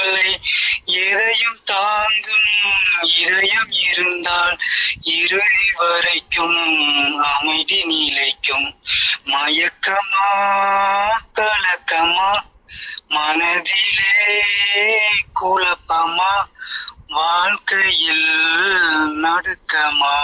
கவலை எதையும் தாங்கும் இதயம் இருந்தால் இறுதி வரைக்கும் அமைதி நிலைக்கும் மயக்கமா கலக்கமா மனதிலே குழப்பமா வாழ்க்கையில் நடுக்கமா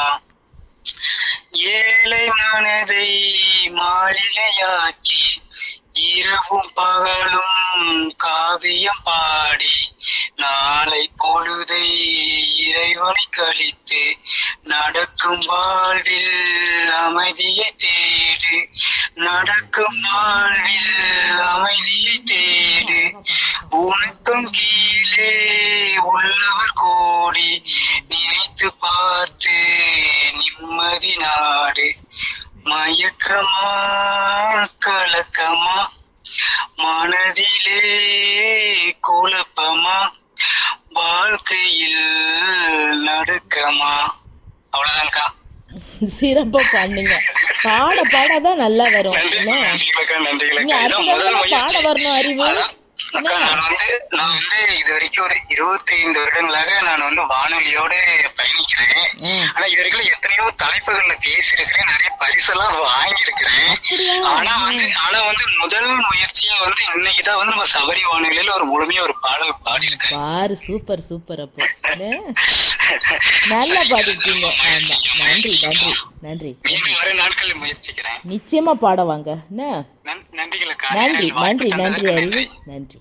ஏழை மனதை மாளிகையாக்கி இரவும் பகலும் காவியம் பாடி நாளை பொழுதை இறைவனை கழித்து நடக்கும் வாழ்வில் அமைதியை தேடு நடக்கும் வாழ்வில் அமைதியை தேடு உனக்கும் கீழே உள்ளவர் கோடி நினைத்து பார்த்து நிம்மதி நாடு மயக்கமா கலக்கமா மனதிலே குழப்பமா வாழ்க்கையில் நடுக்கமா அவ்வளவுதான்க்கா சிறப்பா பாடுங்க பாட பாடாதான் நல்லா வரும் நன்றி என்ன? நன்றிகளக்கா நீங்க நன்றிகளக்கா இதான் அடுத்த முதல் தடவை பாட முயற்சி வரணும் அறிவு அதான் அக்கா நான் வந்து நான் வந்து இது வரைக்கும் ஒரு இருபத்தி ஐந்து வருடங்களாக நான் வந்து வானொலியோட பயணிக்கிறேன் ஆ. ஆனா இது வரைக்கும் எத்தனையோ தலைப்புகள்ல பேசியிருக்கிறேன் நிறைய பரிசெல்லாம் வாங்கியிருக்கிறேன் அப்படியா? ஆனா வந்து ஆனா வந்து முதல் முயற்சியா வந்து இன்னைக்குதான் வந்து நம்ம சபரி வானொலியில ஒரு முழுமையா ஒரு பாடல் பாடியிருக்கேன் பாரு சூப்பர் சூப்பர் அப்போ என்ன? நல்லா பாடிருக்கீங்க ஆமா நன்றி நன்றி நன்றி மீண்டும் வர நாட்களில் முயற்சிக்கிறேன் நிச்சயமா பாட வாங்க என்ன நன்- நன்றிகளுக்கா நன்றி நேரில் வாழ்த்து நன்றி நன்றி தந்ததற்கு அறிவு நன்றி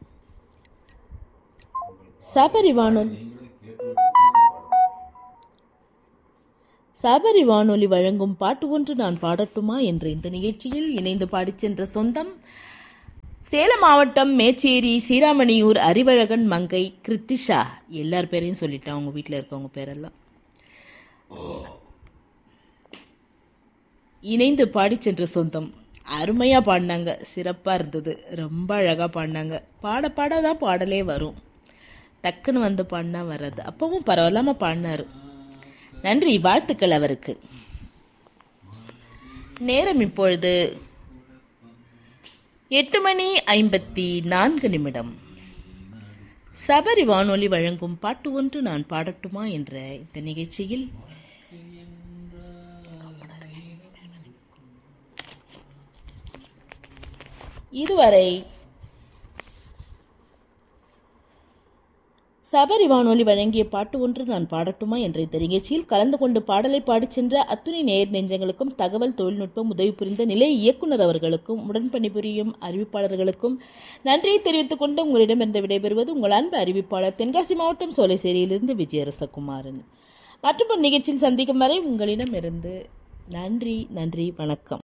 சபரி வானொலி சபரி வானொலி வழங்கும் பாட்டு ஒன்று நான் பாடட்டுமா என்ற இந்த நிகழ்ச்சியில் இணைந்து பாடிச் சென்ற சொந்தம் சேலம் மாவட்டம் மேச்சேரி சீராமணியூர் அறிவழகன் மங்கை கிருத்திஷா எல்லார் பேரையும் சொல்லிட்டேன் அவங்க வீட்டில் இருக்கவங்க பேரெல்லாம் இணைந்து பாடி சென்ற சொந்தம் அருமையாக பாடினாங்க சிறப்பாக இருந்தது ரொம்ப அழகாக பாடினாங்க பாட பாட தான் பாடலே வரும் டக்குன்னு வந்து பாடினா வராது அப்பவும் பரவாயில்லாமல் பாடினாரு நன்றி வாழ்த்துக்கள் அவருக்கு நேரம் இப்பொழுது எட்டு மணி ஐம்பத்தி நான்கு நிமிடம் சபரி வானொலி வழங்கும் பாட்டு ஒன்று நான் பாடட்டுமா என்ற இந்த நிகழ்ச்சியில் இதுவரை சபரி வானொலி வழங்கிய பாட்டு ஒன்று நான் பாடட்டுமா என்ற இந்த நிகழ்ச்சியில் கலந்து கொண்டு பாடலை பாடிச் சென்ற அத்துணை நேர் நெஞ்சங்களுக்கும் தகவல் தொழில்நுட்பம் உதவி புரிந்த நிலை இயக்குனர் அவர்களுக்கும் உடன் பணிபுரியும் அறிவிப்பாளர்களுக்கும் நன்றியை தெரிவித்துக் கொண்டு உங்களிடமிருந்து விடைபெறுவது உங்கள் அன்பு அறிவிப்பாளர் தென்காசி மாவட்டம் சோலைசேரியிலிருந்து விஜயரசகுமாரன் மற்றும் ஒரு நிகழ்ச்சியில் சந்திக்கும் வரை உங்களிடமிருந்து நன்றி நன்றி வணக்கம்